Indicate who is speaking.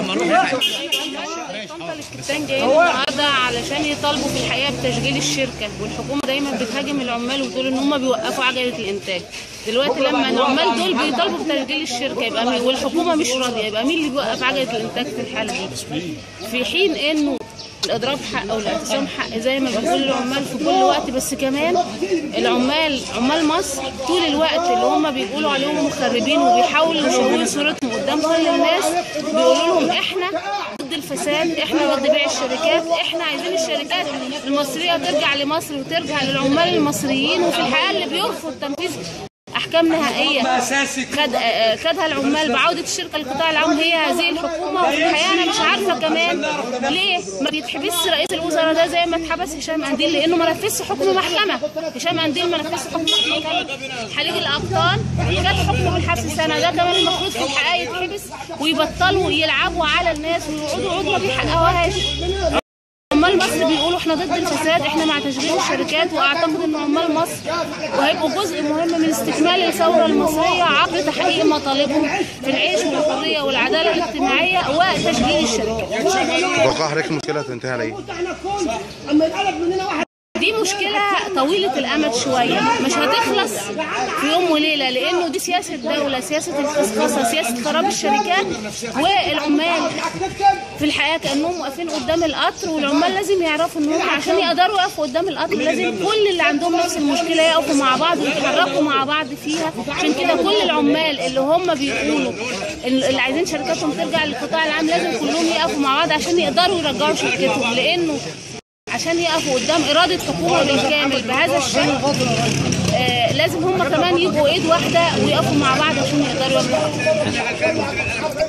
Speaker 1: طنطا الكتان جايين النهارده علشان يطالبوا في الحقيقه بتشغيل الشركه والحكومه دايما بتهاجم العمال وتقول ان هم بيوقفوا عجله الانتاج دلوقتي لما العمال دول بيطالبوا بتشغيل الشركه يبقى مين والحكومه مش راضيه يبقى مين اللي بيوقف عجله الانتاج في الحاله دي في حين انه الاضراب حق او الاعتصام حق زي ما بيقول العمال في كل وقت بس كمان العمال عمال مصر طول الوقت اللي هم بيقولوا عليهم مخربين وبيحاولوا يشوهوا صورتهم قدام كل الناس بيقولوا لهم احنا ضد الفساد احنا ضد بيع الشركات احنا عايزين الشركات المصريه ترجع لمصر وترجع للعمال المصريين وفي الحقيقه اللي بيرفض تنفيذ احكام نهائيه خد آه، خدها العمال بعوده الشركه للقطاع العام هي هذه الحكومه وفي الحقيقه انا مش عارفه كمان ليه ما بيتحبسش رئيس الوزراء ده زي ما اتحبس هشام قنديل لانه ما نفذش حكم محكمه هشام قنديل ما نفذش حكم محكمه حليج الابطال خد حكم بالحبس سنه ده كمان المفروض في الحقيقه يتحبس ويبطلوا يلعبوا على الناس ويقعدوا عقود ما بيحققوهاش عمال مصر بيقولوا احنا ضد الفساد احنا مع تشغيل الشركات واعتقد ان عمال مصر وهيبقوا جزء مهم من استكمال الثوره المصريه عبر تحقيق مطالبهم في العيش والحريه والعداله الاجتماعيه وتشغيل الشركات
Speaker 2: توقع حضرتك المشكله هتنتهي على ايه؟
Speaker 3: اما يتقلب مننا واحد
Speaker 1: دي مشكلة طويلة الأمد شوية مش هتخلص في يوم وليلة لأنه دي سياسة دولة سياسة الخصخصة سياسة خراب الشركات والعمال في الحقيقة كأنهم واقفين قدام القطر والعمال لازم يعرفوا إن هم عشان يقدروا يقفوا قدام القطر لازم كل اللي عندهم نفس المشكلة يقفوا مع بعض ويتحركوا مع بعض فيها عشان كده كل العمال اللي هم بيقولوا اللي عايزين شركاتهم ترجع للقطاع العام لازم كلهم يقفوا مع بعض عشان يقدروا يرجعوا شركتهم لأنه عشان يقفوا قدام إرادة حكومة بالكامل بهذا الشكل آه لازم هم كمان يبقوا إيد واحدة ويقفوا مع بعض عشان يقدروا يرجعوا